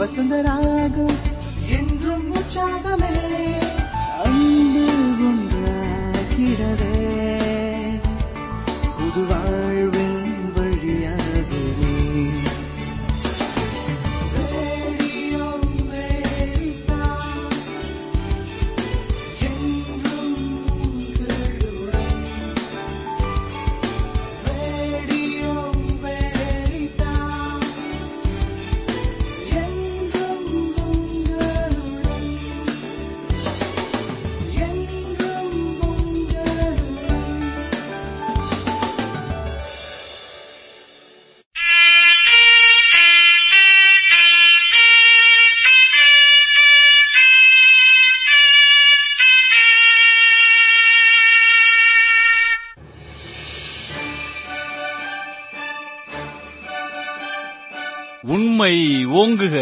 வசந்தராகம் என்றும் உற்சாகமே அன்பு ஒன்றாகிடவே புது வாழ்வின் வழியாகவே ரேடியோ அமெரிக்கா, என்றும் உங்களுடன். ரேடியோ அமெரிக்கா, என்றும் உங்களுடன். என்றும் உங்களுடன். உண்மை ஓங்குக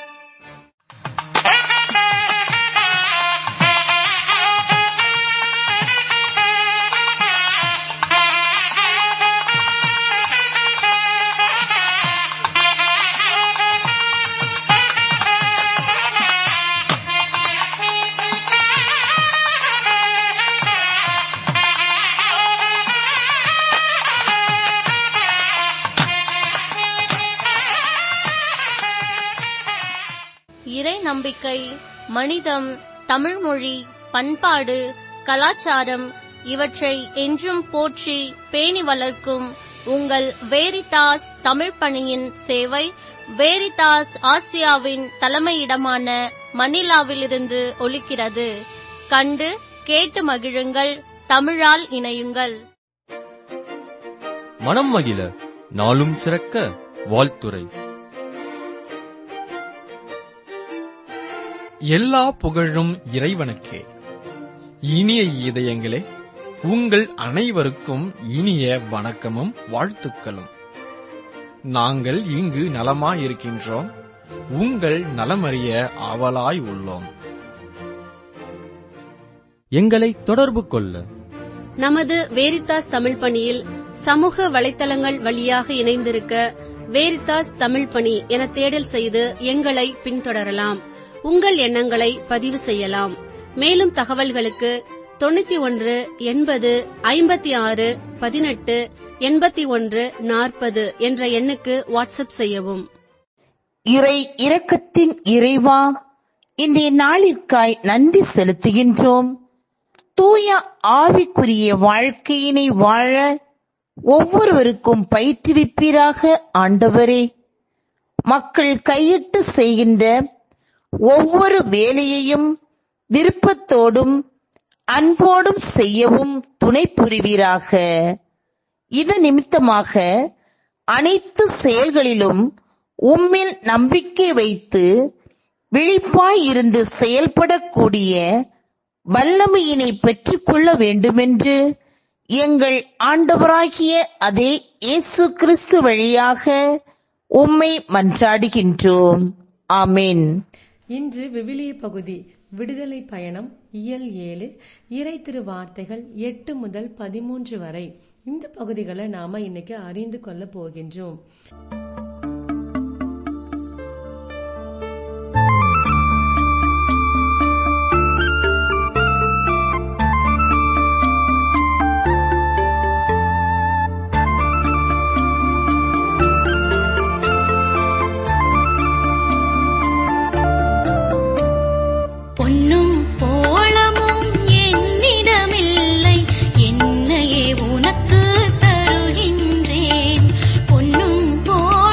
இறை நம்பிக்கை மனிதம் தமிழ்மொழி பண்பாடு கலாச்சாரம் இவற்றை என்றும் போற்றி பேணி வளர்க்கும் உங்கள் வேரிதாஸ் தமிழ் பணியின் சேவை வேரிதாஸ் ஆசியாவின் தலைமையிடமான மணிலாவிலிருந்து ஒலிக்கிறது கண்டு கேட்டு மகிழுங்கள் தமிழால் இணையுங்கள் மனம் மகிழ நாளும் சிறக்க வாழ்த்துரை எல்லா புகழும் இறைவனுக்கே இனிய இதயங்களே உங்கள் அனைவருக்கும் இனிய வணக்கமும் வாழ்த்துக்களும் நாங்கள் இங்கு நலமாயிருக்கின்றோம் உங்கள் நலமறிய ஆவலாய் உள்ளோம் எங்களை தொடர்பு கொள்ள நமது வேரித்தாஸ் தமிழ் பணியில் சமூக வலைத்தளங்கள் வழியாக இணைந்திருக்க வேரித்தாஸ் தமிழ் பணி என தேடல் செய்து எங்களை பின்தொடரலாம் உங்கள் எண்ணங்களை பதிவு செய்யலாம் மேலும் தகவல்களுக்கு தொண்ணூத்தி ஒன்று எண்பது ஐம்பத்தி ஆறு பதினெட்டு எண்பத்தி ஒன்று நாற்பது என்ற எண்ணுக்கு வாட்ஸ்அப் செய்யவும் இறை இரக்கத்தின் இறைவா இன்றைய நாளிற்காய் நன்றி செலுத்துகின்றோம் தூய ஆவிக்குரிய வாழ்க்கையினை வாழ ஒவ்வொருவருக்கும் பயிற்றுவிப்பீராக ஆண்டவரே மக்கள் கையிட்டு செய்கின்ற ஒவ்வொரு வேலையையும் விருப்பத்தோடும் அன்போடும் செய்யவும் துணை புரிவீராக இது நிமித்தமாக அனைத்து செயல்களிலும் உம்மில் நம்பிக்கை வைத்து விழிப்பாய் இருந்து செயல்படக்கூடிய வல்லமையினை பெற்றுக்கொள்ள வேண்டுமென்று எங்கள் ஆண்டவராகிய அதே இயேசு கிறிஸ்து வழியாக உம்மை மன்றாடுகின்றோம் ஆமென் இன்று விவிலிய பகுதி விடுதலை பயணம் இயல் ஏழு இறை திரு வார்த்தைகள் எட்டு முதல் பதிமூன்று வரை இந்த பகுதிகளை நாம இன்னைக்கு அறிந்து கொள்ள போகின்றோம் பொன்னும் போளமும் என்னிடமில்லை என்னையே உனக்கு தருகின்றேன் பொன்னும் போளமும்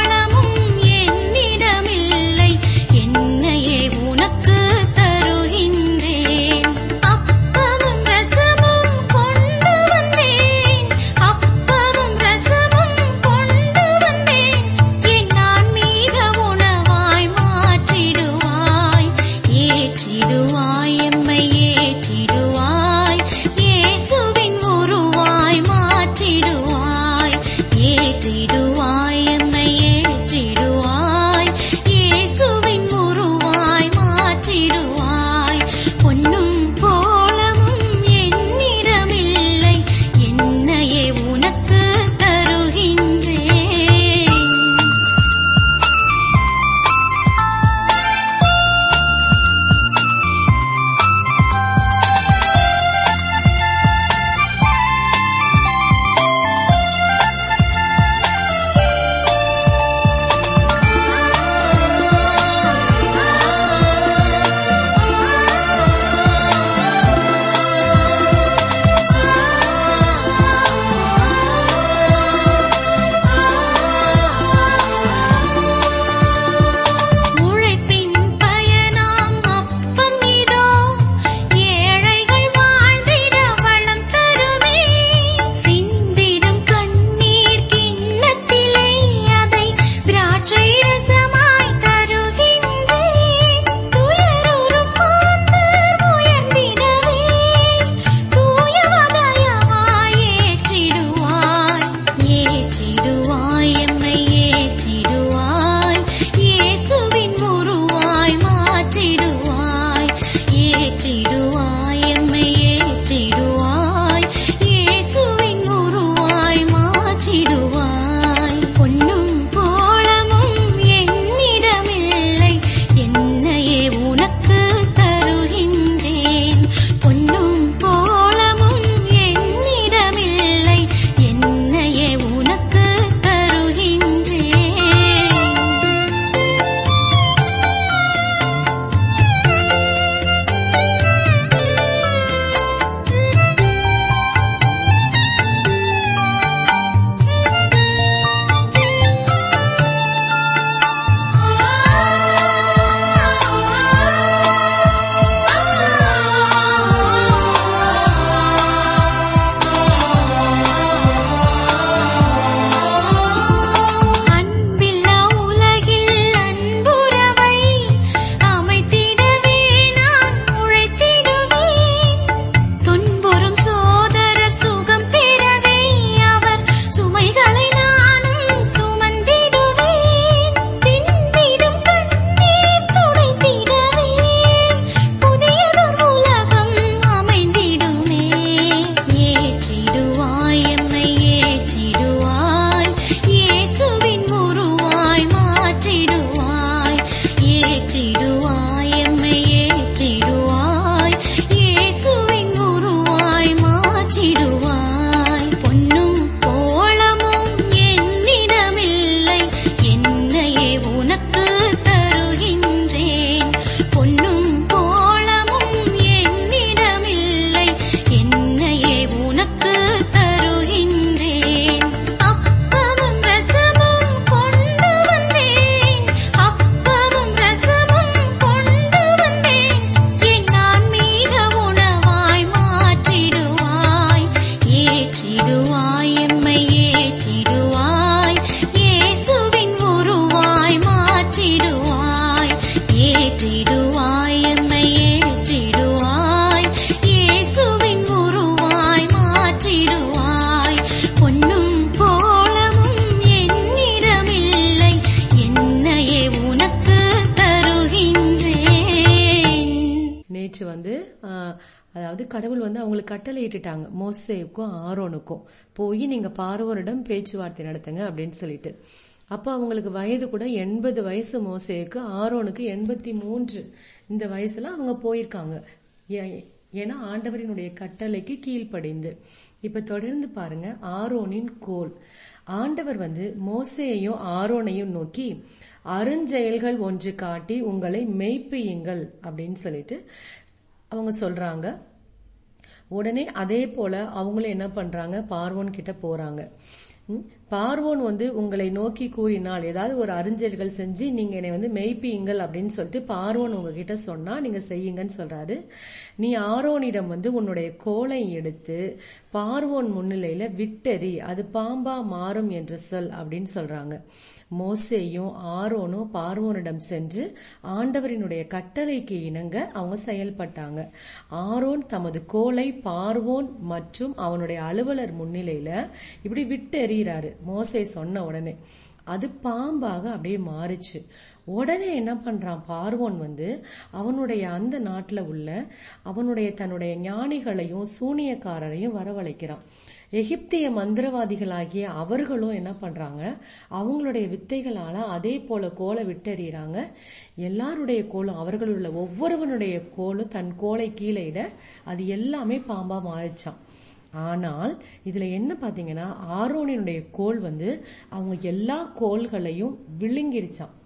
நேற்று வந்து ஆஹ், அதாவது கடவுள் வந்து அவங்களுக்கு கட்டளை இட்டுட்டாங்க மோசேவுக்கும் ஆரோனுக்கும் போய் நீங்க பார்வோரிடம் பேச்சுவார்த்தை நடத்துங்க அப்படின்னு சொல்லிட்டு அப்ப அவங்களுக்கு வயது கூட எண்பது வயசு மோசேக்கு ஆரோனுக்கு எண்பத்தி மூன்று இந்த வயசுல அவங்க போயிருக்காங்க ஏ- ஏன்னா ஆண்டவரினுடைய கட்டளைக்கு கீழ்ப்படிந்து இப்ப தொடர்ந்து பாருங்க ஆரோனின் கோல் ஆண்டவர் வந்து மோசேயையும் ஆரோனையும் நோக்கி அருஞ்செயல்கள் ஒன்று காட்டி உங்களை மெய்ப்பியுங்கள் அப்படின்னு சொல்லிட்டு அவங்க சொல்றாங்க உடனே அதே போல அவங்களும் என்ன பண்றாங்க பார்வோன் கிட்ட போறாங்க ம், பார்வோன் வந்து உங்களை நோக்கி கூறினால் ஏதாவது ஒரு அறிஞர்கள் செஞ்சு நீங்க என்னை வந்து மெய்ப்பியுங்கள் அப்படின்னு சொல்லிட்டு பார்வோன் உங்ககிட்ட சொன்னா நீங்க செய்யுங்கன்னு சொல்றாரு நீ ஆரோனிடம் வந்து உன்னுடைய கோலை எடுத்து பார்வோன் முன்னிலையில விட்டெறி அது பாம்பா மாறும் என்று சொல் அப்படின்னு சொல்றாங்க மோசேயும் ஆரோனும் பார்வோனிடம் சென்று ஆண்டவரினுடைய கட்டளைக்கு இணங்க அவங்க செயல்பட்டாங்க ஆரோன் தமது கோலை பார்வோன் மற்றும் அவனுடைய அலுவலர் முன்னிலையில இப்படி விட்டு எறிகிறாரு மோசே சொன்ன உடனே அது பாம்பாக அப்படியே மாறுச்சு உடனே என்ன பண்றான் பார்வோன் வந்து அவனுடைய அந்த நாட்டுல உள்ள அவனுடைய தன்னுடைய ஞானிகளையும் சூனியக்காரரையும் வரவழைக்கிறான் எகிப்திய மந்திரவாதிகளாகிய அவர்களும் என்ன பண்றாங்க அவங்களுடைய வித்தைகளால அதே போல கோலை விட்டெறியறாங்க எல்லாருடைய கோலும் அவர்களுள்ள உள்ள ஒவ்வொருவனுடைய கோலும் தன் கோலை கீழே இட அது எல்லாமே பாம்பா மாறிச்சான் ஆனால் இதுல என்ன பாத்தீங்கன்னா ஆரோனினுடைய கோல் வந்து அவங்க எல்லா கோள்களையும் விழுங்கிருச்சான்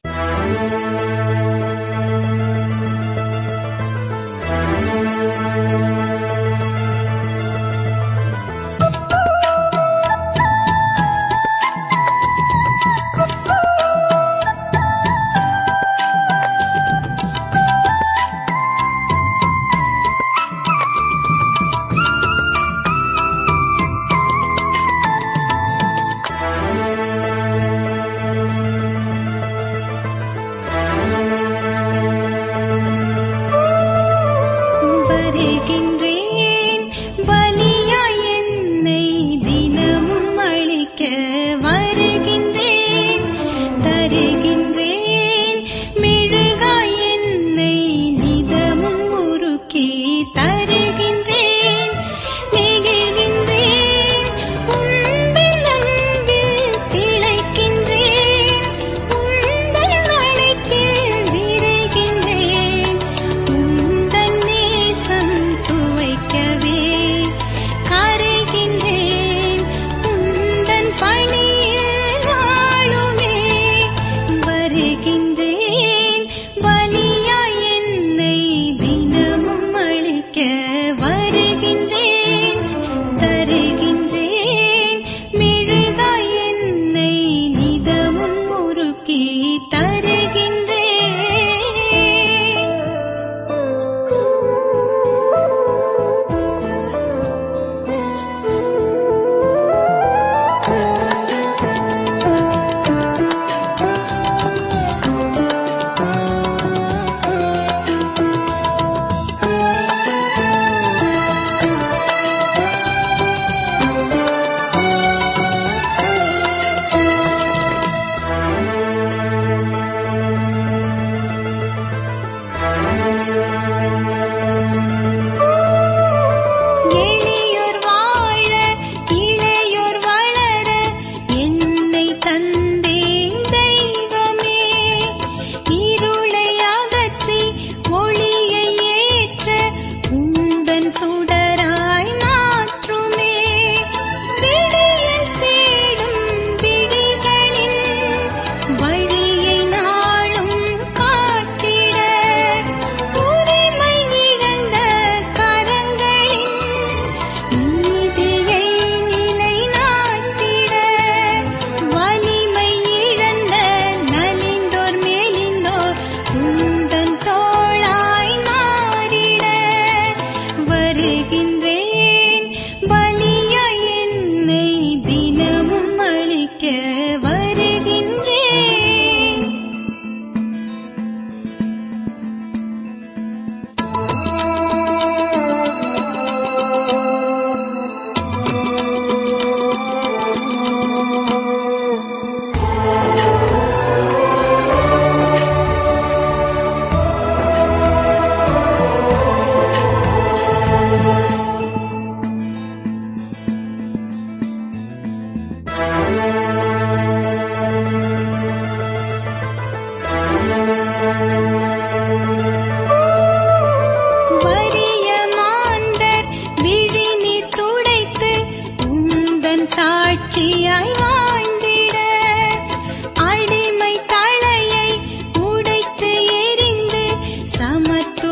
வருகின்றேன் பலியாய் என்னை தினமும் அளிக்க வருகின்றேன் தருகின்றேன் மெழுகாய் என்னை நிதமும் உருக்கி தருகின்றேன் நெகிழ்கின்றேன் உன்பின் அன்பில் திளைக்கின்றேன் உந்தன் அழைப்பில் விரைகின்றேன் உந்தன் நேசம் சுவை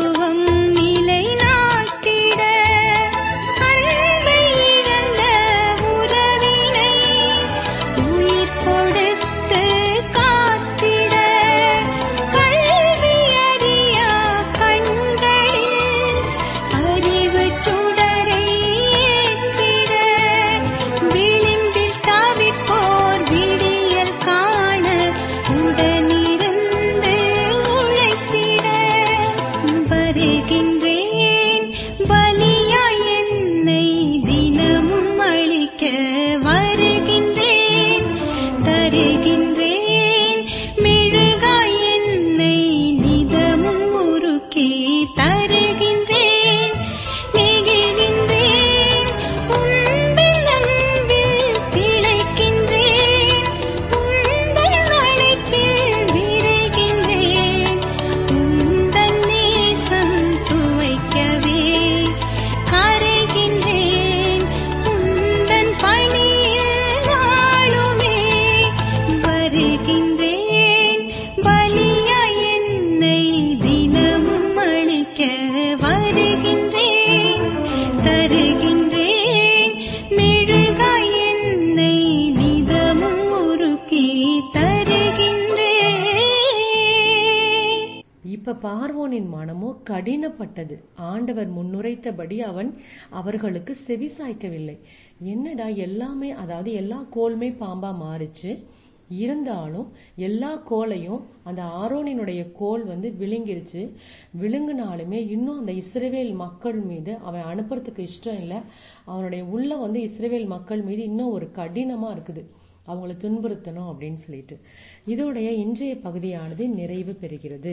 பக்குவம் நிலைநாட்டிட அன்பை இழந்த உறவினை உயிர் கொடுத்து காத்திட கல்வி அறியா கண்களில் அறிவு சுடரை ஏற்றிட விளிம்பில் தவிப்போர் விடியல் காண உடனிருந்து உழைத்திட வருகின்றேன் பலியாய் என்னை தினமும் அளிக்க வருகின்றேன் தருகின்றேன் மெழுகாய் என்னை நிதமும் உருக்கி தருகின்றேன் நெகிழ்கின்றேன் உன்பில் அன்பில் திளைக்கின்றேன் உந்தன் அழைப்பில் விரைகின்றேன் உந்தன் நேசம் சுவைக்கவே கரைகின்றேன் உந்தன் பணியில் நாளுமே வருகின்றேன் பலியாய் என்னை தினமும் அளிக்க வருகின்றேன் தருகின்றேன் மெழுகாய் என்னை நிதமும் உருக்கி தருகின்றேன் இப்ப பார்வோனின் மனமோ கடினப்பட்டது ஆண்டவர் முன்னுரைத்தபடி அவன் அவர்களுக்கு செவி சாய்க்கவில்லை என்னடா எல்லாமே அதாவது எல்லா கோளுமே பாம்பா மாறுச்சு இருந்தாலும் எல்லா கோலையும் அந்த ஆரோனினுடைய கோல் வந்து விழுங்கிருச்சு விழுங்கினாலுமே இன்னும் அந்த இஸ்ரவேல் மக்கள் மீது அவன் அனுப்புறதுக்கு இஷ்டம் இல்லை அவனுடைய உள்ள வந்து இஸ்ரவேல் மக்கள் மீது இன்னும் ஒரு கடினமா இருக்குது அவங்கள துன்புறுத்தணும் அப்படின்னு சொல்லிட்டு இதோடைய இன்றைய பகுதியானது நிறைவு பெறுகிறது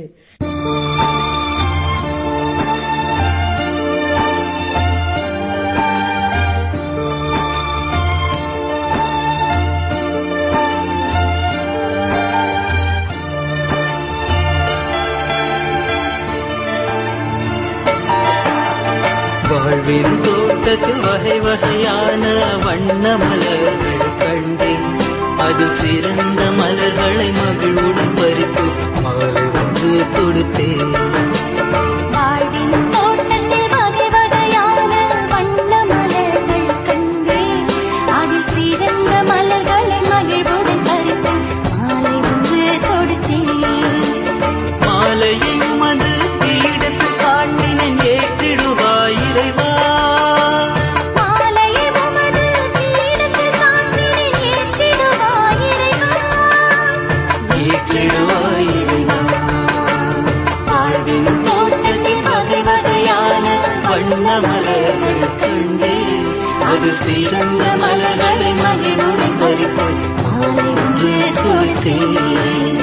வாழ்வின் தோட்டத்தில் வகை வகையான வண்ண மலர்கள் கண்டேன் அது சிறந்த மலர்களை மகிழ்வுடன் பறித்து மாலை ஒன்று கொடுத்தேன் வாழ்வின் தோட்டத்தில் வகை வகையான வண்ண மலர்கள் கண்டேன் அதில் சிறந்த மலர்களை மகிழ்வுடன் பறித்து மாலை ஒன்று கொடுத்தேன் மாலையும் அது பீடத்தில் சாட்டினன் ஏற்றிடுவாய் இறைவா மாலையை உமது பீடத்தில் சாற்றினேன் ஏற்றிடுவாய் இறைவா ஏற்றிடுவாய் இறைவா வாழ்வின் தோட்டத்தில் வகை வகையான வண்ண மலர்கள் கண்டேன் அது சிறந்த மலர்களை மகிழ்வுடன் பறித்து மாலை ஒன்று கொடுத்தேன்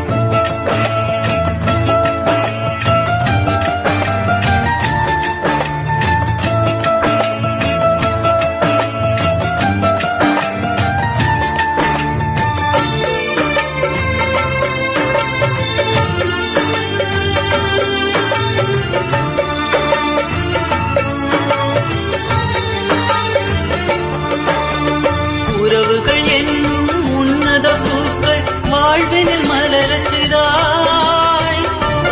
உறவுகள் என்னும் உன்னத பூக்கள் வாழ்வினில் மலரச் செய்தாய்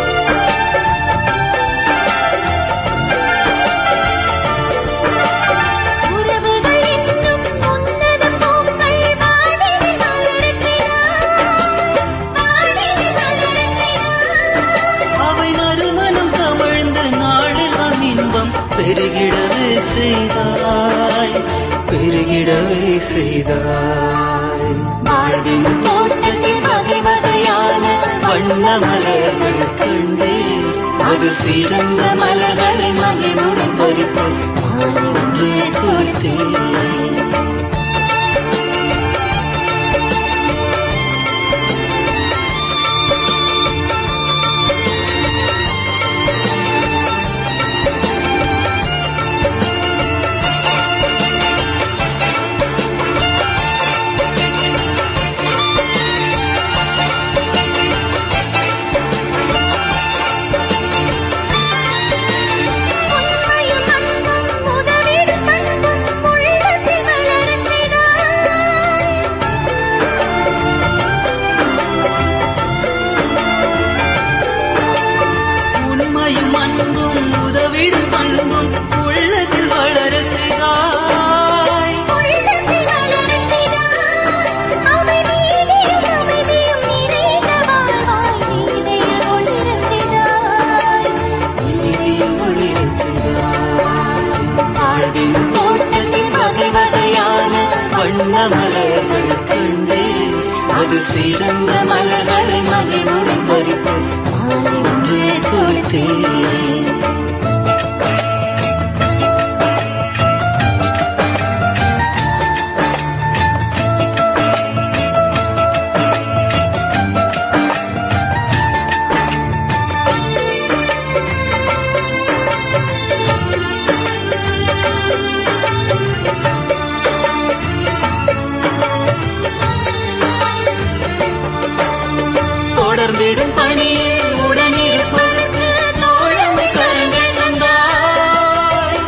உறவுகள் என்னும் உன்னத பூக்கள் வாழ்வினில் மலரச் செய்தாய் வாழ்வினில் மலரச் செய்தாய் அவை நறுமணம் கமழ்ந்து நாளெல்லாம் இன்பம் பெருகிடவே செய்தாய் பெருகிடவே செய்தாய் வாழ்வின் தோட்டத்தில் வகை வகையான வண்ண மலர்கள் கண்டேன் அது சிறந்த மலர்களை மகிழ்வுடன் பறித்து மாலை ஒன்று கொடுத்தேன் உண்மையும் அன்பும் உதவிடும் பண்பும் உள்ளத்தில் மலர்கள் கண்டேன் அது சிறந்த மலர்களை மகிழ்வுடன் பறித்து மாலை ஒன்று கொடுத்தேன் தொடர்ந்திடும் பணியில் உடனிருப்பதற்கு தோழமை கரங்கள் தந்தாய்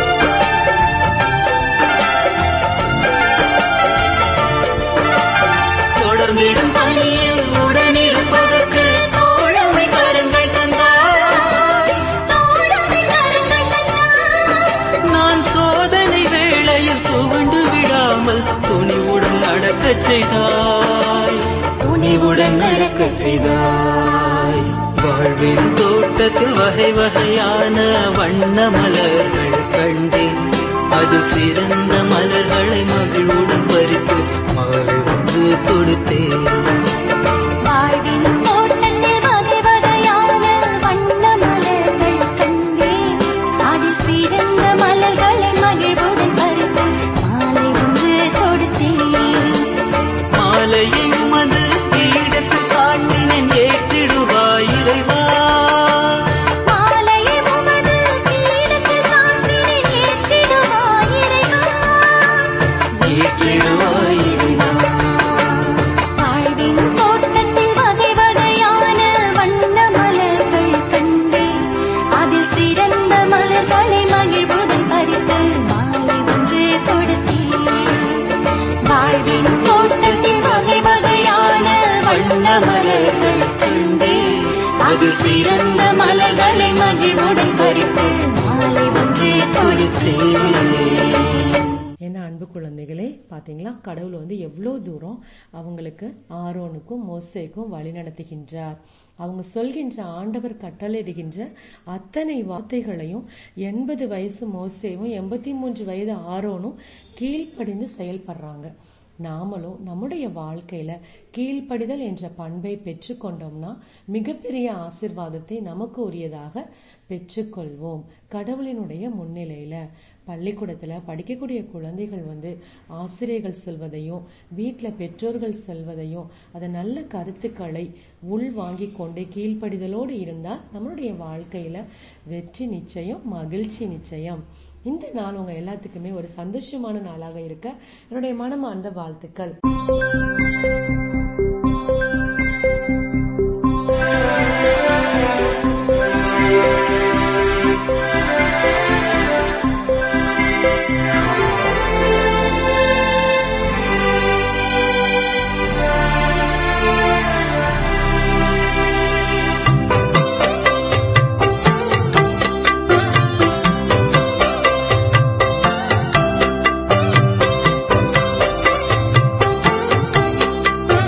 தொடர்ந்திடும் பணியில் உடனிருப்பதற்கு தோழமை கரங்கள் தந்தாய் தோழமை கரங்கள் தந்தாய் நான் சோதனை வேளையில் துவண்டு விடாமல் துணிவுடன் நடக்கச் செய்தாய் துணிவுடன் நடக்கச் செய்தாய் வாழ்வின் தோட்டத்தில் வகை வகையான வண்ண மலர்கள் கண்டேன் அது சிறந்த மலர்களை மகிழ்வுடன் பறித்து மாலை ஒன்று தொடுத்தேன் வாழ்வின் தோட்டத்தில் வகை வகையான வண்ண மலர்கள் கண்டேன் அதில் சிறந்த மலர்களை மகிழ்வுடன் பறித்து மாலை ஒன்று கொடுத்தேன் மாலையை உமது பீடத்தில் சாட்டினேன் ஏற்றிடுவாய் இறைவா மாலையை உமது பீடத்தில் சாத்தினேன் ஏற்றிடுவாய் இறைவா ஏற்றிடுவாய் இறைவா வாழ்வின் தோட்டத்தில் வகை வகையான வண்ண மலர்கள் கண்டேன் அதில் சிறந்த மலர்களை மகிழ்வுடன் பறித்து மாலை ஒன்று கொடுத்தேன் வாழ்வின் தோட்டத்தில் வகை வகையான வண்ண மலர்கள் கண்டேன் அது சிறந்த மலர்களை மகிழ்வுடன் பறித்து மாலை ஒன்றே கொடுத்தேன் என்ன அன்பு குழந்தைகளே பாத்தீங்களா கடவுள் வந்து எவ்வளவு தூரம் அவங்களுக்கு ஆரோனுக்கும் மோசேக்கும் வழி நடத்துகின்றார் அவங்க சொல்கின்ற ஆண்டவர் கட்டளையிடுகின்ற அத்தனை வார்த்தைகளையும் எண்பது வயசு மோசேவும் எண்பத்தி மூன்று வயது ஆரோனும் கீழ்ப்படிந்து செயல்படுறாங்க நாமளும் நம்முடைய வாழ்க்கையில கீழ்ப்படிதல் என்ற பண்பை பெற்றுக்கொண்டோம்னா மிகப்பெரிய ஆசிர்வாதத்தை நமக்கு உரியதாக பெற்றுக்கொள்வோம் கடவுளினுடைய முன்னிலையில பள்ளிக்கூடத்துல படிக்கக்கூடிய குழந்தைகள் வந்து ஆசிரியர்கள் சொல்வதையும் வீட்ல பெற்றோர்கள் சொல்வதையும் அதை நல்ல கருத்துக்களை உள் வாங்கி கொண்டு கீழ்ப்படிதலோடு இருந்தால் நம்மளுடைய வாழ்க்கையில வெற்றி நிச்சயம் மகிழ்ச்சி நிச்சயம் இந்த நாள் உங்க எல்லாத்துக்குமே ஒரு சந்தோஷமான நாளாக இருக்க என்னுடைய மனமார்ந்த வாழ்த்துக்கள் வாழ்வின்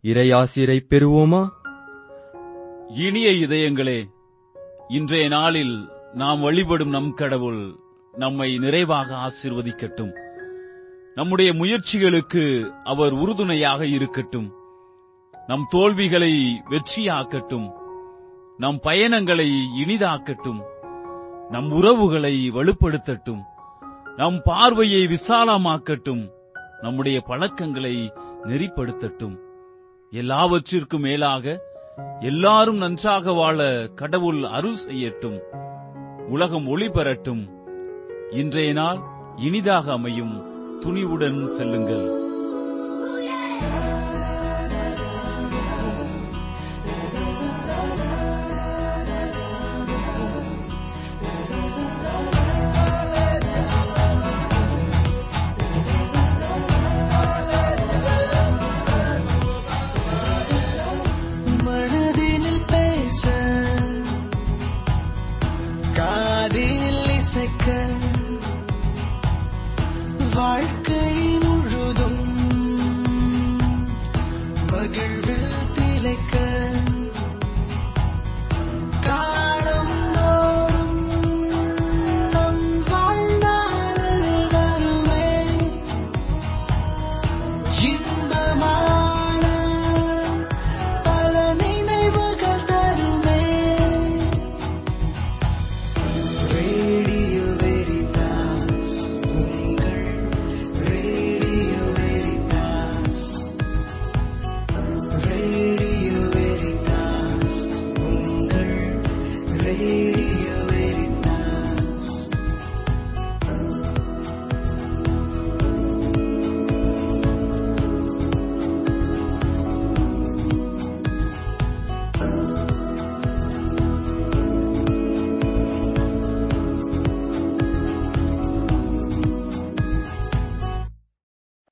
இறையாசிரை பெறுவோமா இனிய இதயங்களே இன்றைய நாளில் நாம் வழிபடும் நம் கடவுள் நம்மை நிறைவாக ஆசீர்வதிக்கட்டும் நம்முடைய முயற்சிகளுக்கு அவர் உறுதுணையாக இருக்கட்டும் நம் தோல்விகளை வெற்றியாக்கட்டும் நம் பயணங்களை இனிதாக்கட்டும் நம் உறவுகளை வலுப்படுத்தட்டும் நம் பார்வையை விசாலமாக்கட்டும் நம்முடைய பழக்கங்களை நெறிப்படுத்தட்டும் எல்லாவற்றிற்கும் மேலாக எல்லாரும் நன்றாக வாழ கடவுள் அருள் செய்யட்டும் உலகம் ஒளி பெறட்டும் இன்றைய நாள் இனிதாக அமையும் துணிவுடன் செல்லுங்கள்